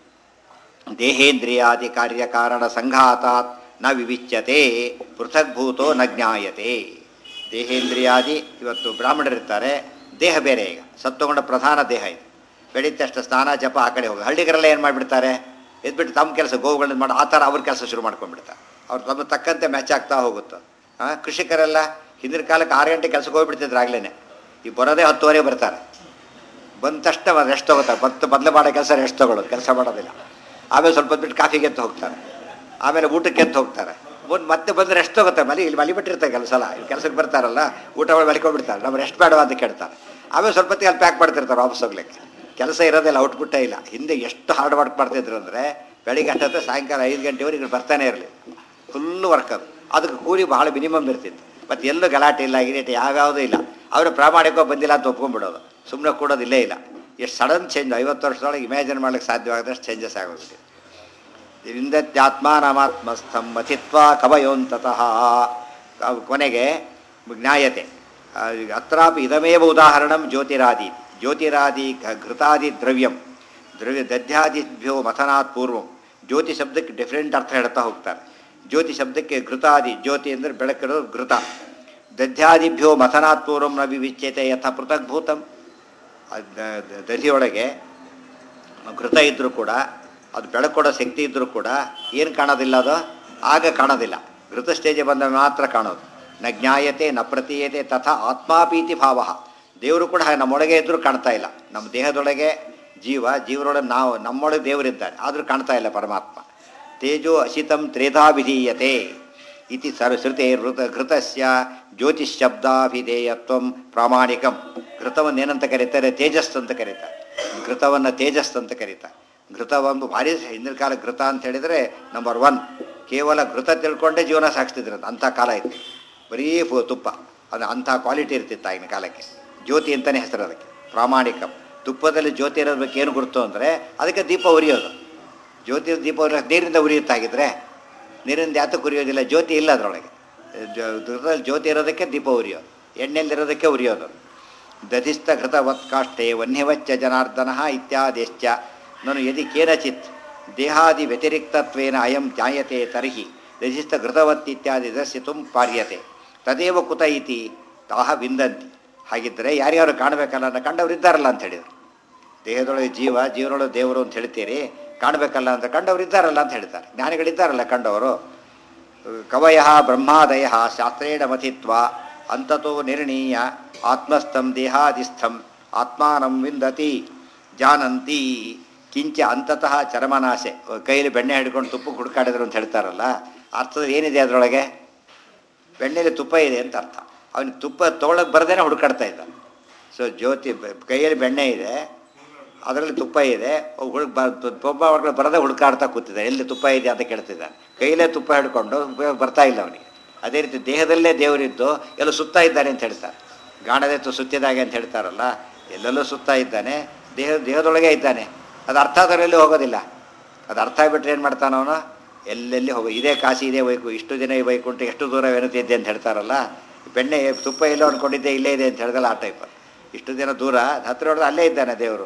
ದೇಹೇಂದ್ರಿಯಾದಿ ಕಾರ್ಯ ಕಾರಣ ಸಂಘಾತಾತ್ ನ ವಿವಿಚ್ಯತೆ ಪೃಥಗ್ಭೂತೋ ನ ಜ್ಞಾಯತೆ ದೇಹೇಂದ್ರಿಯಾದಿ ಇವತ್ತು ಬ್ರಾಹ್ಮಣರಿರ್ತಾರೆ ದೇಹ ಬೇರೆ ಈಗ ಸತ್ವಗೊಂಡ ಪ್ರಧಾನ ದೇಹ ಇದು ಬೆಳೀತ ಅಷ್ಟು ಸ್ನಾನ ಜಪ ಆ ಕಡೆ ಹೋಗಿ ಹಳ್ಳಿಗರೆಲ್ಲ ಏನು ಮಾಡಿಬಿಡ್ತಾರೆ ಎದ್ಬಿಟ್ಟು ತಮ್ಮ ಕೆಲಸ ಗೋವುಗಳನ್ನ ಮಾಡಿ ಆ ಥರ ಅವ್ರ ಕೆಲಸ ಶುರು ಮಾಡ್ಕೊಂಡ್ಬಿಡ್ತಾರೆ ಅವ್ರು ತಮ್ಮ ತಕ್ಕಂತೆ ಮ್ಯಾಚ್ ಆಗ್ತಾ ಹೋಗುತ್ತೆ ಹಾಂ ಕೃಷಿಕರೆಲ್ಲ ಹಿಂದಿನ ಕಾಲಕ್ಕೆ ಆರು ಗಂಟೆ ಕೆಲಸಕ್ಕೆ ಹೋಗ್ಬಿಡ್ತಿದ್ರು ಆಗ್ಲೇ ಈಗ ಬರೋದೇ ಹತ್ತುವರೆ ಬರ್ತಾರೆ ಬಂದ ತಕ್ಷಣ ರೆಸ್ಟ್ ತಗೋತಾರೆ ಮತ್ತೆ ಮೊದಲು ಮಾಡೋ ಕೆಲಸ ರೆಸ್ಟ್ ತಗೊಳ್ಳೋದು ಕೆಲಸ ಮಾಡೋದಿಲ್ಲ ಆಮೇಲೆ ಸ್ವಲ್ಪ ಹೊತ್ತು ಬಿಟ್ಟು ಕಾಫಿಗೆ ಎದ್ದು ಹೋಗ್ತಾರೆ ಆಮೇಲೆ ಊಟಕ್ಕೆ ಎದ್ದು ಹೋಗ್ತಾರೆ ಒಂದು ಮತ್ತೆ ಬಂದು ರೆಸ್ಟ್ ತಗೋತಾರೆ ಮಲಿ ಇಲ್ಲಿ ಮಲಿಬಿಟ್ಟಿರ್ತಾರೆ ಕೆಲಸ ಎಲ್ಲ ಇಲ್ಲಿ ಕೆಲಸಕ್ಕೆ ಬರ್ತಾರಲ್ಲ ಊಟ ಮಾಡಿ ಮಲಿಕೊಂಡ್ಬಿಡ್ತಾರೆ ನಮ್ಮ ರೆಸ್ಟ್ ಬೇಡವಾ ಅಂತ ಕೇಳ್ತಾರೆ ಆಮೇಲೆ ಸ್ವಲ್ಪ ಹೊತ್ತಿಗೆ ಅಲ್ಲಿ ಪ್ಯಾಕ್ ಮಾಡ್ತಿರ್ತಾರೆ ವಾಪಸ್ ಹೋಗ್ಲಿಕ್ಕೆ ಕೆಲಸ ಇರೋದಿಲ್ಲ ಔಟ್ಪುಟ್ಟೇ ಇಲ್ಲ ಹಿಂದೆ ಎಷ್ಟು ಹಾರ್ಡ್ ವರ್ಕ್ ಮಾಡ್ತಿದ್ರು ಅಂದರೆ ಬೆಳಿಗ್ಗೆ ಅಷ್ಟೊತ್ತು ಸಾಯಂಕಾಲ ಐದು ಗಂಟೆವರೆಗೆ ಇಲ್ಲಿ ಬರ್ತಾನೆ ಇರಲಿ ಫುಲ್ ವರ್ಕ್ ಅದು ಅದಕ್ಕೆ ಕೂಲಿ ಭಾಳ ಮಿನಿಮಮ್ ಇರ್ತಿತ್ತು ಮತ್ತು ಎಲ್ಲೂ ಗಲಾಟೆ ಇಲ್ಲ ಗಿರೇಟೆ ಯಾವ್ಯಾವುದೂ ಇಲ್ಲ ಅವರು ಪ್ರಾಮಾಣಿಕ ಬಂದಿಲ್ಲ ಅಂತ ಒಪ್ಕೊಂಡ್ಬಿಡೋದು ಸುಮ್ಮನೆ ಕೂಡೋದಿಲ್ಲೇ ಇಲ್ಲ ಎಷ್ಟು ಸಡನ್ ಚೇಂಜ್ ಐವತ್ತು ವರ್ಷದೊಳಗೆ ಇಮ್ಯಾಜಿನ್ ಮಾಡ್ಲಿಕ್ಕೆ ಸಾಧ್ಯವಾಗದಷ್ಟು ಚೇಂಜಸ್ ಆಗೋಗಿದೆ ವಿಂದತ್ಯಾತ್ಮಾನಮಾತ್ಮಸ್ಥಂ ಮಥಿತ್ವ ಕವಯೋಂತತಃ ಅವ್ ಕೊನೆಗೆ ಜ್ಞಾಯತೆ ಆ, ಅತ್ರಾಪಿ ಇದಮೇವ ಉದಾಹರಣಂ ಜ್ಯೋತಿರಾದಿ ಜ್ಯೋತಿರಾದಿ ಘ- ಘೃತಾದಿ ದ್ರವ್ಯಂ ದ್ರವ್ಯ ದಧ್ಯಾದಿಭ್ಯೋ ಮಥನಾತ್ ಪೂರ್ವಂ ಜ್ಯೋತಿ ಶಬ್ದಕ್ಕೆ ಡಿಫ್ರೆಂಟ್ ಅರ್ಥ ಹೇಳ್ತಾ ಹೋಗ್ತಾರೆ ಜ್ಯೋತಿ ಶಬ್ದಕ್ಕೆ ಘೃತಾದಿ ಜ್ಯೋತಿ ಅಂದರೆ ಬೆಳಕಿರೋದು ಘೃತ ದಧ್ಯಾದಿಭ್ಯೋ ಮಥನಾತ್ ಪೂರ್ವಂ ನ ವಿವಿಚ್ಯತೆ ಯಥ ಪೃಥಗ್ಭೂತಂ ಅದ್ ದ- ದ- ದಧಿಯೊಳಗೆ ಘೃತ ಇದ್ದರೂ ಕೂಡ ಅದು ಬೆಳಕೊಡೋ ಶಕ್ತಿ ಇದ್ದರೂ ಕೂಡ ಏನು ಕಾಣೋದಿಲ್ಲ ಅದು ಆಗ ಕಾಣೋದಿಲ್ಲ ಘೃತ ಸ್ಟೇಜ್ ಬಂದ ಮಾತ್ರ ಕಾಣೋದು ನ ಜ್ಞಾಯತೆ ನ ಪ್ರತೀಯತೆ ತಥಾ ಆತ್ಮಾಪೀತಿ ಭಾವ ದೇವರು ಕೂಡ ಹಾಗೆ ನಮ್ಮೊಳಗೆ ಇದ್ದರೂ ಕಾಣ್ತಾ ಇಲ್ಲ ನಮ್ಮ ದೇಹದೊಳಗೆ ಜೀವ ಜೀವರೊಳಗೆ ನಾವು ನಮ್ಮೊಳಗೆ ದೇವರಿದ್ದಾರೆ ಆದರೂ ಕಾಣ್ತಾ ಇಲ್ಲ ಪರಮಾತ್ಮ ತೇಜೋ ಅಸಿತಂ ತ್ರೇಧಾ ವಿಧೀಯತೆ ಇತಿ ಸರ್ ಶ್ರುತೆ ಋತ ಘೃತಸ್ಯ ಜ್ಯೋತಿಶ್ಶಬ್ದಾಭಿಧೇಯತ್ವಂ ಪ್ರಾಮಾಣಿಕಂ ಘೃತವನ್ನು ಏನಂತ ಕರೀತಾರೆ ತೇಜಸ್ ಅಂತ ಕರೀತಾರೆ ಘೃತವನ್ನು ತೇಜಸ್ ಅಂತ ಕರೀತಾರೆ ಘೃತವೊಂದು ಭಾರಿ ಹಿಂದಿನ ಕಾಲ ಘೃತ ಅಂತ ಹೇಳಿದರೆ ನಂಬರ್ ಒನ್ ಕೇವಲ ಘೃತ ತಿಳ್ಕೊಂಡೇ ಜೀವನ ಸಾಗಿಸ್ತಿದ್ರಂತ ಅಂಥ ಕಾಲ ಇತ್ತು ಬರೀ ಫು- ತುಪ್ಪ ಅದು ಅಂಥ ಕ್ವಾಲಿಟಿ ಇರ್ತಿತ್ತು ಆಗಿನ ಕಾಲಕ್ಕೆ ಜ್ಯೋತಿ ಅಂತಲೇ ಹೆಸರು ಅದಕ್ಕೆ ಪ್ರಾಮಾಣಿಕಂ ತುಪ್ಪದಲ್ಲಿ ಜ್ಯೋತಿ ಇರೋದ್ರ ಬಗ್ಗೆ ಏನು ಗುರುತು ಅಂದರೆ ಅದಕ್ಕೆ ದೀಪ ಉರಿಯೋದು ಜ್ಯೋತಿ ದೀಪ ಉರಿಯೋ ನೀರಿಂದ ಉರಿಯುತ್ತಾಗಿದ್ರೆ ನೀರಿಂದ ಯಾತಕ್ಕೆ ಉರಿಯೋದಿಲ್ಲ ಜ್ಯೋತಿ ಇಲ್ಲ ಅದರೊಳಗೆ ಘೃತದಲ್ಲಿ ಜ್ಯೋತಿ ಇರೋದಕ್ಕೆ ದೀಪ ಉರಿಯೋದು ಎಣ್ಣೆಯಲ್ಲಿರೋದಕ್ಕೆ ಉರಿಯೋದು ದಧಿಸ್ಥ ಘೃತವತ್ಕಾಷ್ಟೇ ವನ್ಯವಚ್ಚ ಜನಾರ್ದನ ಇತ್ಯಾದಿಶ್ಚ ನಾನು ಯದಿ ಕೇನಚಿತ್ ದೇಹಾದಿ ವ್ಯತಿರಿಕ್ತತ್ವೇನ ಅಯಂ ಜ್ಞಾಯತೆ ತರ್ಹಿ ದಧಿಸ್ಥ ಘೃತವತ್ ಇತ್ಯಾದಿ ದರ್ಶಿತು ಪಾರ್ಯತೆ ತದೇವ ಕುತ ಇತಿ ತಾಹ ವಿಂದಂತಿ ಹಾಗಿದ್ದರೆ ಯಾರ್ಯಾರು ಕಾಣಬೇಕಲ್ಲ ಅಂತ ಕಂಡವ್ರು ಇದ್ದಾರಲ್ಲ ಅಂತ ಹೇಳಿದರು ದೇಹದೊಳಗೆ ಜೀವ ಜೀವನೊಳಗೆ ದೇವರು ಅಂತ ಹೇಳ್ತೀರಿ ಕಾಣಬೇಕಲ್ಲ ಅಂತ ಕಂಡವರು ಇದ್ದಾರಲ್ಲ ಅಂತ ಹೇಳ್ತಾರೆ ಜ್ಞಾನಿಗಳಿದ್ದಾರಲ್ಲ ಕಂಡವರು ಕವಯ ಬ್ರಹ್ಮಾದಯ ಶಾಸ್ತ್ರೇಣ ಮಥಿತ್ವ ಅಂತತೋ ನಿರ್ಣೀಯ ಆತ್ಮಸ್ಥಂ ದೇಹಾದಿಸ್ಥಂ ಆತ್ಮಾನಂ ವಿಂದತಿ ಜಾನಂತಿ ಕಿಂಚ ಅಂತತಃ ಚರ್ಮನಾಶೆ ಕೈಯಲ್ಲಿ ಬೆಣ್ಣೆ ಹಿಡ್ಕೊಂಡು ತುಪ್ಪ ಹುಡುಕಾಡಿದ್ರು ಅಂತ ಹೇಳ್ತಾರಲ್ಲ ಅರ್ಥದಲ್ಲಿ ಏನಿದೆ ಅದರೊಳಗೆ ಬೆಣ್ಣೆಲಿ ತುಪ್ಪ ಇದೆ ಅಂತ ಅರ್ಥ ಅವನಿಗೆ ತುಪ್ಪ ತೊಗೊಳಕ್ಕೆ ಬರದೇನೆ ಹುಡುಕಾಡ್ತಾ ಇದ್ದ ಸೊ ಜ್ಯೋತಿ ಬ- ಕೈಯಲ್ಲಿ ಬೆಣ್ಣೆ ಇದೆ ಅದರಲ್ಲಿ ತುಪ್ಪ ಇದೆ ಹುಡುಗ ಬ ಒಬ್ಬ ಒಳಗಡೆ ಬರದೇ ಹುಡುಕಾಡ್ತಾ ಕೂತಿದ್ದ ಎಲ್ಲಿ ತುಪ್ಪ ಇದೆ ಅಂತ ಕೇಳ್ತಿದ್ದಾನೆ ಕೈಯಲ್ಲೇ ತುಪ್ಪ ಹಿಡ್ಕೊಂಡು ಉಪಯೋಗ ಬರ್ತಾ ಇಲ್ಲ ಅವನಿಗೆ ಅದೇ ರೀತಿ ದೇಹದಲ್ಲೇ ದೇವರಿದ್ದು ಎಲ್ಲ ಸುತ್ತಾ ಇದ್ದಾನೆ ಅಂತ ಹೇಳ್ತಾರೆ ಗಾಣದೆತ್ತು ಸುತ್ತಿದಾಗೆ ಅಂತ ಹೇಳ್ತಾರಲ್ಲ ಎಲ್ಲೆಲ್ಲೂ ಸುತ್ತಾ ಇದ್ದಾನೆ ದೇಹ ದೇಹದೊಳಗೆ ಇದ್ದಾನೆ ಅದು ಅರ್ಥ ಅದರಲ್ಲಿ ಹೋಗೋದಿಲ್ಲ ಅದು ಅರ್ಥ ಆಗಿಬಿಟ್ರೆ ಏನು ಮಾಡ್ತಾನ ಅವನು ಎಲ್ಲೆಲ್ಲಿ ಹೋಗೋ ಇದೇ ಕಾಶಿ ಇದೇ ವೈಕು ಇಷ್ಟು ದಿನ ಈ ವೈಕುಂಠ ಎಷ್ಟು ದೂರ ವೆನುತ್ತಿದ್ದೆ ಅಂತ ಹೇಳ್ತಾರಲ್ಲ ಬೆಣ್ಣೆ ತುಪ್ಪ ಎಲ್ಲೋ ಅಂದ್ಕೊಂಡಿದ್ದೆ ಇಲ್ಲೇ ಇದೆ ಅಂತ ಹೇಳ್ದಲ್ಲ ಆ ಟೈಪ್ ಇಷ್ಟು ದಿನ ದೂರ ಹತ್ರ ಹೊಡೆದು ಅಲ್ಲೇ ಇದ್ದಾನೆ ದೇವರು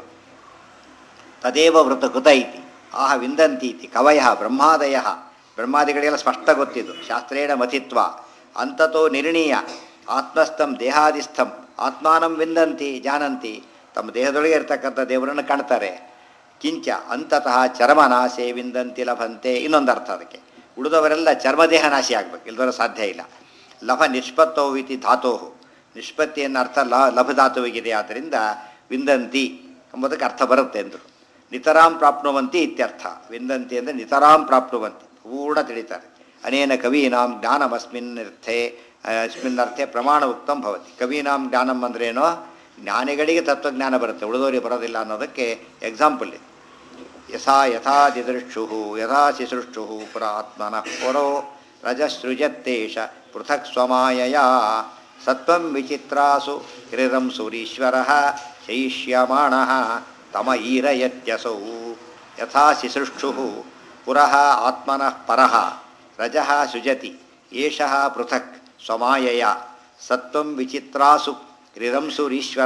ತದೇವ ವೃತ ಕೃತ ಇತಿ ಆಹ ವಿಂದಂತಿ ಇತಿ ಕವಯ ಬ್ರಹ್ಮಾದಯ ಬ್ರಹ್ಮಾದಿಗಳಿಗೆಲ್ಲ ಸ್ಪಷ್ಟ ಗೊತ್ತಿದ್ದು ಶಾಸ್ತ್ರೇಣ ಮಥಿತ್ವ ಅಂತತೋ ನಿರ್ಣೀಯ ಆತ್ಮಸ್ಥಂ ದೇಹಾದಿಸ್ಥಂ ಆತ್ಮಾನಂ ವಿಂದಂತಿ ಜಾನಂತಿ ತಮ್ಮ ದೇಹದೊಳಗೆ ಇರ್ತಕ್ಕಂಥ ದೇವರನ್ನು ಕಾಣ್ತಾರೆ ಕಿಂಚ ಅಂತತಃ ಚರ್ಮನಾಶೆ ವಿಂದಂತಿ ಲಭಂತೆ ಇನ್ನೊಂದು ಅರ್ಥ ಅದಕ್ಕೆ ಉಳಿದವರೆಲ್ಲ ಚರ್ಮದೇಹ ನಾಶಿ ಆಗ್ಬೇಕು ಇಲ್ದರ ಸಾಧ್ಯ ಇಲ್ಲ ಲಭ ನಿಷ್ಪತ್ತೋ ಇತಿ ಧಾತೋ ನಿಷ್ಪತ್ತಿಯನ್ನು ಅರ್ಥ ಲ ಲಭಧಾತುವಿಗಿದೆ ಆದ್ದರಿಂದ ವಿಂದಂತಿ ಎಂಬುದಕ್ಕೆ ಅರ್ಥ ಬರುತ್ತೆ ಎಂದರು ನಿತರಾಂ ಪ್ರಾಪ್ನುವಂತಿ ಇತ್ಯರ್ಥ ವಿಂದಂತಿ ಅಂದರೆ ನಿತರಾಂ ಪ್ರಾಪ್ನುವಂತಿ ಪೂರ್ಣ ತಿಳಿತಾರೆ ಅನೇನ ಕವೀನಾಂ ಜ್ಞಾನಮಸ್ಮಿನ್ ಅರ್ಥೆ ಅಸ್ಮಿನ್ ಅರ್ಥೆ ಪ್ರಮಾಣ ಉಕ್ತಂ ಭವತಿ ಕವೀನಾಂ ಜ್ಞಾನಂ ಅಂದ್ರೇನೋ ಜ್ಞಾನಿಗಳಿಗೆ ತತ್ವಜ್ಞಾನ ಬರುತ್ತೆ ಉಳಿದವರಿಗೆ ಬರೋದಿಲ್ಲ ಅನ್ನೋದಕ್ಕೆ ಎಕ್ಸಾಂಪಲ್ ಇದೆ ಯಥಾ ಯಥಾ ದಿದೃಕ್ಷು ಯಥಾ ಶಿಸೃಷ್ಟು ಪುರಾತ್ಮನಃ ಪುರೋ ರಜಸೃಜತ್ತೇಷ ಪೃಥಕ್ ಸ್ವಮಾಯಯ ಸತ್ವಂ ವಿಚಿತ್ರಾಸು ಹೃದಂ ಸುರೀಶ್ವರ ಶೈಷ್ಯಮಾಣ ತಮ ಈರಯತ್ಯಸೌ ಯಥಾ ಶಿಸೃಷ್ಟು ಪುರಃ ಆತ್ಮನಃ ಪರಃ ರಜಃ ಸೃಜತಿ ಏಷಃ ಪೃಥಕ್ ಸ್ವಮಾಯಯ ಸತ್ವಂ ವಿಚಿತ್ರಾಸು ರಿರಂಸುರೀಶ್ವರ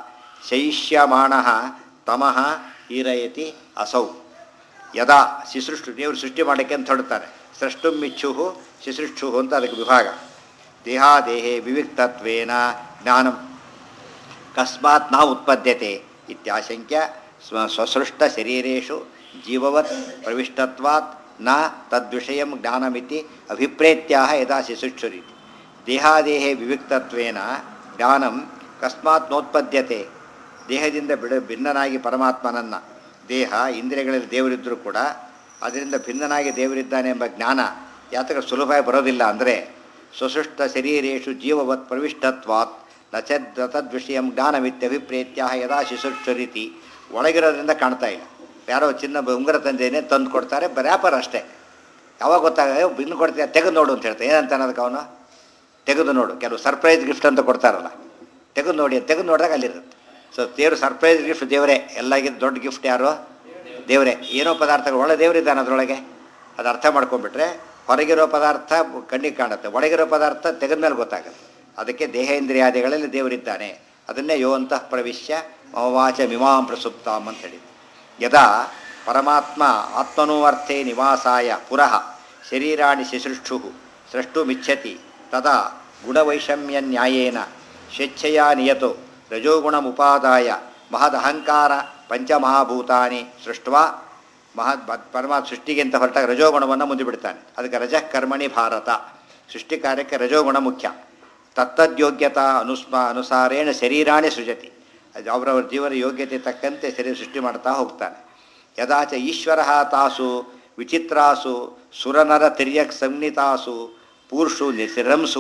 ಶೈಷ್ಯಮಾಣ ತಮಃ ಹೀರಯತಿ ಅಸೌ ಯದಾ ಶಿಸೃಷ್ಟು ದೇವರು ಸೃಷ್ಟಿ ಮಾಡೋಕ್ಕೆ ಅಂತ ಹೊಡ್ತಾರೆ ಸೃಷ್ಟು ಮಿಚ್ಚು ಶಿಸೃಷ್ಟು ಅಂತ ಅದಕ್ಕೆ ವಿಭಾಗ ದೇಹಾದೇಹೇ ವಿವಿಕ್ತತ್ವೇನ ಜ್ಞಾನಂ ಕಸ್ಮಾತ್ ನ ಉತ್ಪದ್ಯತೆ ಇತ್ಯಾಶಂಕ್ಯ ಸ್ವ ಸ್ವಸೃಷ್ಟ ಶರೀರೇಶು ಜೀವವತ್ ಪ್ರವಿಷ್ಟತ್ವಾತ್ ನ ತದ್ವಿಷಯಂ ಜ್ಞಾನಮಿತಿ ಅಭಿಪ್ರೇತ್ಯಾಹ ಯದಾ ಶಿಶುಕ್ಷುರಿತಿ ದೇಹಾದೇಹೇ ವಿವಿಕ್ತತ್ವೇನ ಜ್ಞಾನಂ ಕಸ್ಮಾತ್ ನೋತ್ಪದ್ಯತೆ ದೇಹದಿಂದ ಬಿಡ ಭಿನ್ನನಾಗಿ ಪರಮಾತ್ಮನನ್ನು ದೇಹ ಇಂದ್ರಿಯಗಳಲ್ಲಿ ದೇವರಿದ್ದರೂ ಕೂಡ ಅದರಿಂದ ಭಿನ್ನನಾಗಿ ದೇವರಿದ್ದಾನೆ ಎಂಬ ಜ್ಞಾನ ಯಾತಕ ಸುಲಭವಾಗಿ ಬರೋದಿಲ್ಲ ಅಂದರೆ ಸ್ವಸೃಷ್ಟ ಶರೀರೇಶು ಜೀವವತ್ ಪ್ರವಿಷ್ಟತ್ವಾತ್ ನಚದ್ ತದ್ವಿಷಯಂ ಜ್ಞಾನಮಿತ್ಯಭಿಪ್ರೇತ್ಯ ಯದಾ ಶಿಶುಕ್ಷರಿತಿ ಒಳಗಿರೋದ್ರಿಂದ ಕಾಣ್ತಾ ಇಲ್ಲ ಯಾರೋ ಚಿನ್ನ ಉಂಗುರ ತಂದೇನೆ ತಂದು ಕೊಡ್ತಾರೆ ವ್ಯಾಪಾರ ಅಷ್ಟೇ ಯಾವಾಗ ಗೊತ್ತಾಗ ಇನ್ನು ಕೊಡ್ತೀಯ ತೆಗೆದು ನೋಡು ಅಂತ ಹೇಳ್ತಾರೆ ಏನಂತ ಅನ್ನೋದಕ್ಕೆ ಅವನು ತೆಗೆದು ನೋಡು ಕೆಲವು ಸರ್ಪ್ರೈಸ್ ಗಿಫ್ಟ್ ಅಂತ ಕೊಡ್ತಾರಲ್ಲ ತೆಗೆದು ನೋಡಿ ತೆಗೆದು ನೋಡಿದಾಗ ಅಲ್ಲಿರುತ್ತೆ ಸೊ ದೇವರು ಸರ್ಪ್ರೈಸ್ ಗಿಫ್ಟ್ ದೇವರೇ ಎಲ್ಲಾಗಿದ್ದು ದೊಡ್ಡ ಗಿಫ್ಟ್ ಯಾರು ದೇವರೇ ಏನೋ ಪದಾರ್ಥಗಳು ಒಳ್ಳೆ ದೇವರಿದ್ದಾನೆ ಅದರೊಳಗೆ ಅದು ಅರ್ಥ ಮಾಡ್ಕೊಂಡ್ಬಿಟ್ರೆ ಹೊರಗಿರೋ ಪದಾರ್ಥ ಕಣ್ಣಿಗೆ ಕಾಣುತ್ತೆ ಒಳಗಿರೋ ಪದಾರ್ಥ ತೆಗೆದ ಮೇಲೆ ಗೊತ್ತಾಗುತ್ತೆ ಅದಕ್ಕೆ ದೇಹೇಂದ್ರಿಯಾದಿಗಳಲ್ಲಿ ದೇವರಿದ್ದಾನೆ ಅದನ್ನೇ ಯೋ ಅಂತಃ ಪ್ರವಿಶ್ಯ ಮಮವಾಚ ಮಿಮಾಂ ಪ್ರಸುಪ್ತಾಂ ಅಂತ ಹೇಳಿ ಯದಾ ಪರಮಾತ್ಮ ಆತ್ಮನೋ ಅರ್ಥೇ ನಿವಾಸಾಯ ಪುರಃ ಶರೀರಾಣಿ ಶಿಸೃಷ್ಟು ಸೃಷ್ಟುಮಿಚ್ಛತಿ ತದಾ ಗುಣವೈಷಮ್ಯ ನ್ಯಾಯೇನ ಸ್ವೇಚ್ಛೆಯ ನಿಯತೋ ರಜೋಗುಣಮುಪಾದಾಯ ಮಹದಹಂಕಾರ ಪಂಚಮಹಾಭೂತಾನಿ ಸೃಷ್ಟ್ವಾ ಮಹದ್ ಬ- ಪರಮಾತ್ಮ ಸೃಷ್ಟಿಗೆ ಅಂತ ಹೊರಟಾಗ ರಜೋಗುಣವನ್ನು ಮುಂದೆ ಬಿಡ್ತಾನೆ ಅದಕ್ಕೆ ರಜಃ ಕರ್ಮಣಿ ಭಾರತ ಸೃಷ್ಟಿ ಕಾರ್ಯಕ್ಕೆ ರಜೋಗುಣ ಮುಖ್ಯ ತತ್ತದ್ಯೋಗ್ಯತಾ ಅನುಸ್ಮ ಅನುಸಾರೇಣ ಶರೀರಾಣಿ ಸೃಜತಿ ಅದು ಅವರವ್ರ ಜೀವನ ಯೋಗ್ಯತೆ ತಕ್ಕಂತೆ ಶರೀರ ಸೃಷ್ಟಿ ಮಾಡ್ತಾ ಹೋಗ್ತಾನೆ ಯದಾಚ ಈಶ್ವರ ತಾಸು ವಿಚಿತ್ರಾಸು ಸುರನರ ತಿರ್ಯಕ್ ಸಂಹಿತಾಸು ಪೂರ್ಷು ನಿಸಿರಂಸು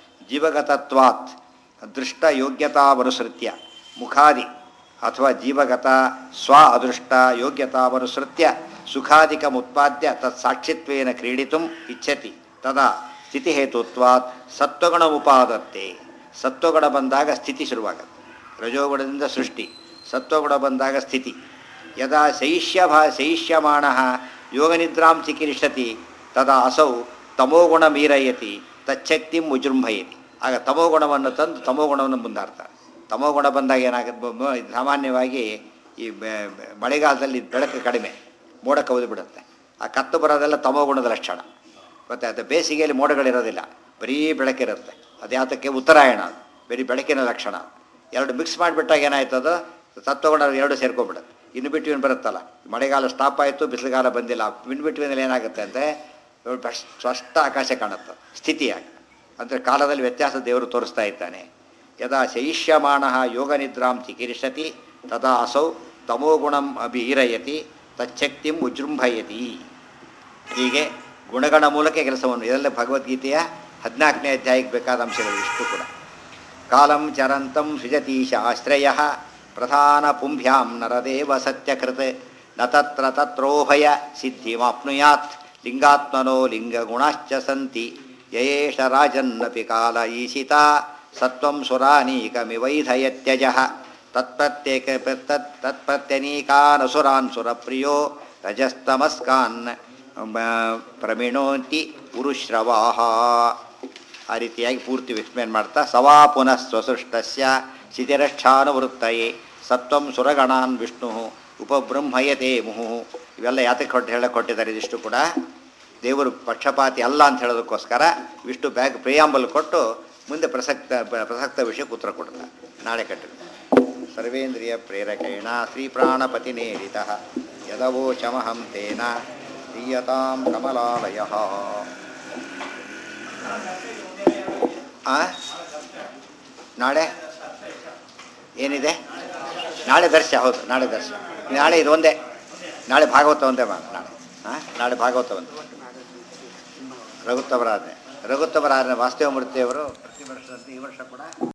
ಜೀವಗತತ್ವಾತ್ ದೃಷ್ಟ ಯೋಗ್ಯತಾವನುಸೃತ್ಯ ಮುಖಾದಿ ಅಥವಾ ಜೀವಗತ ಸ್ವ ಅದೃಷ್ಟ ಯೋಗ್ಯತಾವನುಸೃತ್ಯ ಸುಖಾದಿಕಮುತ್ಪಾದ್ಯ ತತ್ ಸಾಕ್ಷಿತ್ವೇನ ಕ್ರೀಡಿತು ಇಚ್ಛತಿ ತದಾ ಸ್ಥಿತಿಹೇತುತ್ವಾತ್ ಸತ್ವಗುಣಮುಪಾದತ್ತೆ ಸತ್ವಗುಣ ಬಂದಾಗ ಸ್ಥಿತಿ ಶುರುವಾಗತ್ತೆ ರಜೋಗುಣದಿಂದ ಸೃಷ್ಟಿ ಸತ್ವಗುಣ ಬಂದಾಗ ಸ್ಥಿತಿ ಯದಾ ಶೈಷ್ಯ ಭಾ ಶೈಷ್ಯಮಾಣ ಯೋಗನಿದ್ರಾಂ ಚಿಕಿರಿಷತಿ ತದಾ ಅಸೌ ತಮೋಗುಣ ಮೀರಯತಿ ತಚ್ಛಕ್ತಿ ಮುಜೃಂಭಯತಿ ಆಗ ತಮೋಗುಣವನ್ನು ತಂದು ತಮೋಗುಣವನ್ನು ಮುಂದಾಡ್ತಾರೆ ತಮೋಗುಣ ಬಂದಾಗ ಏನಾಗುತ್ತೆ ಬ- ಬ- ಸಾಮಾನ್ಯವಾಗಿ ಈ ಬೆ- ಬೆ- ಮಳೆಗಾಲದಲ್ಲಿ ಬೆಳಕು ಕಡಿಮೆ ಮೋಡ ಕವಿದು ಬಿಡುತ್ತೆ ಆ ಕತ್ತು ಬರೋದೆಲ್ಲ ತಮೋಗುಣದ ಲಕ್ಷಣ ಮತ್ತು ಅದು ಬೇಸಿಗೆಯಲ್ಲಿ ಮೋಡಗಳಿರೋದಿಲ್ಲ ಬರೀ ಬೆಳಕಿರುತ್ತೆ ಅದು ಯಾತಕ್ಕೆ ಉತ್ತರಾಯಣ ಅದು ಬರೀ ಬೆಳಕಿನ ಲಕ್ಷಣ ಎರಡು ಮಿಕ್ಸ್ ಮಾಡಿಬಿಟ್ಟಾಗ ಏನಾಯ್ತದು ಸತ್ವಗುಣ ಎರಡು ಸೇರ್ಕೊಂಡ್ಬಿಡುತ್ತೆ ಇನ್ನು ಬಿಟ್ವೀನ್ ಬರುತ್ತಲ್ಲ ಮಳೆಗಾಲ ಸ್ಟಾಪ್ ಆಯಿತು ಬಿಸಿಲುಗಾಲ ಬಂದಿಲ್ಲ ಇನ್ ಬಿಟ್ವೀನಲ್ಲಿ ಏನಾಗುತ್ತೆ ಅಂದರೆ ಸ್ಪಷ್ಟ ಆಕಾಶ ಕಾಣುತ್ತೆ ಸ್ಥಿತಿಯಾಗಿ ಅಂದರೆ ಕಾಲದಲ್ಲಿ ವ್ಯತ್ಯಾಸ ದೇವರು ತೋರಿಸ್ತಾ ಇದ್ದಾನೆ ಯದಾ ಶೈಷ್ಯಮಾಣ ಯೋಗ ನಿದ್ರಾಂ ಚಿಕಿರಿಷತಿ ತದಾ ಅಸೌ ತಮೋಗುಣಂ ಅಭಿರಯತಿ ತಚ್ಛಕ್ತಿಂ ಉಜೃಂಭಯತಿ ಹೀಗೆ ಗುಣಗಳ ಮೂಲಕ ಕೆಲಸವನ್ನು ಇದೆಲ್ಲ ಭಗವದ್ಗೀತೆಯ ಹದಿನಾಲ್ಕನೇ ಅಧ್ಯಾಯಕ್ಕೆ ಬೇಕಾದ ಅಂಶಗಳು ಇಷ್ಟು ಕೂಡ ಕಾಲಂ ಚರಂತಂ ಸೃಜತೀಶ ಆಶ್ರಯ ಪ್ರಧಾನ ಪುಂಭ್ಯಾಂ ನರದೇವ ಸತ್ಯಕೃತ್ ನ ತತ್ರ ತತ್ರೋಭಯ ಸಿದ್ಧಿಮಾಪ್ನುಯಾತ್ ಲಿಂಗಾತ್ಮನೋ ಲಿಂಗಗುಣಾಶ್ಚ ಸಂತಿ ಯಯೇಷ ರಾಜನ್ನಪಿ ಕಾಲ ಈಶಿತ ಸತ್ವಂ ಸುರಾನೀಕಮಿವೈಧಯತ್ಯಜ ತತ್ಪ್ರತ್ಯೇಕ ತತ್ ತತ್ಪ್ರತ್ಯನೀಕಾನಸುರಾನ್ ಸುರಪ್ರಿಯೋ ರಜಸ್ತಮಸ್ಕಾನ್ ಮ- ಪ್ರಮಿಣೋಂತಿ ಉರುಶ್ರವಾಹ ಆ ರೀತಿಯಾಗಿ ಪೂರ್ತಿ ಎಕ್ಸ್ಪ್ಲೇನ್ ಮಾಡ್ತಾ ಸವಾ ಪುನಃ ಸ್ವಸೃಷ್ಟಸ್ಯ ಶಿತಿರಕ್ಷಾನುವೃತ್ತಯೇ ಸತ್ವಂ ಸುರಗಣಾನ್ ವಿಷ್ಣು ಉಪಬ್ರಹ್ಮಯತೆ ಮುಹು ಇವೆಲ್ಲ ಯಾತಕ್ಕೆ ಕೊಟ್ಟು ಹೇಳಕ್ಕೆ ಕೊಟ್ಟಿದ್ದಾರೆ ಇದಿಷ್ಟು ಕೂಡ ದೇವರು ಪಕ್ಷಪಾತಿ ಅಲ್ಲ ಅಂತ ಹೇಳೋದಕ್ಕೋಸ್ಕರ ವಿಷ್ಣು ಬ್ಯಾಗ್ ಪ್ರಿಯಾಂಬಲ್ ಕೊಟ್ಟು ಮುಂದೆ ಪ್ರಸಕ್ತ ಪ್ರಸಕ್ತ ವಿಷಯಕ್ಕೆ ಉತ್ತರ ಕೊಡ್ತಾರೆ ನಾಳೆ ಕಟ್ಟು ಸರ್ವೇಂದ್ರಿಯ ಪ್ರೇರಕೇಣ ಶ್ರೀಪ್ರಾಣಪತಿನೇರಿತ ಯದವೋಚಮಹಂ ತೇನ ದೀಯತಾಂ ಕಮಲಾಲಯ ಆ ನಾಳೆ ಏನಿದೆ ನಾಳೆ ದರ್ಶ ಹೌದು ನಾಳೆ ದರ್ಶ ನಾಳೆ ಇದು ಒಂದೇ ನಾಳೆ ಭಾಗವತ ಒಂದೇ ಮಾ ನಾಳೆ ಹಾಂ ನಾಳೆ ಭಾಗವತ ಒಂದೇ ರಘುತ್ತವರಾಧನೆ ರಘುತ್ತವರಾಧನೆ ವಾಸ್ತವ ಮೂರ್ತಿಯವರು ಪ್ರತಿ ವರ್ಷದಂತೆ ಈ ವರ್ಷ ಕೂಡ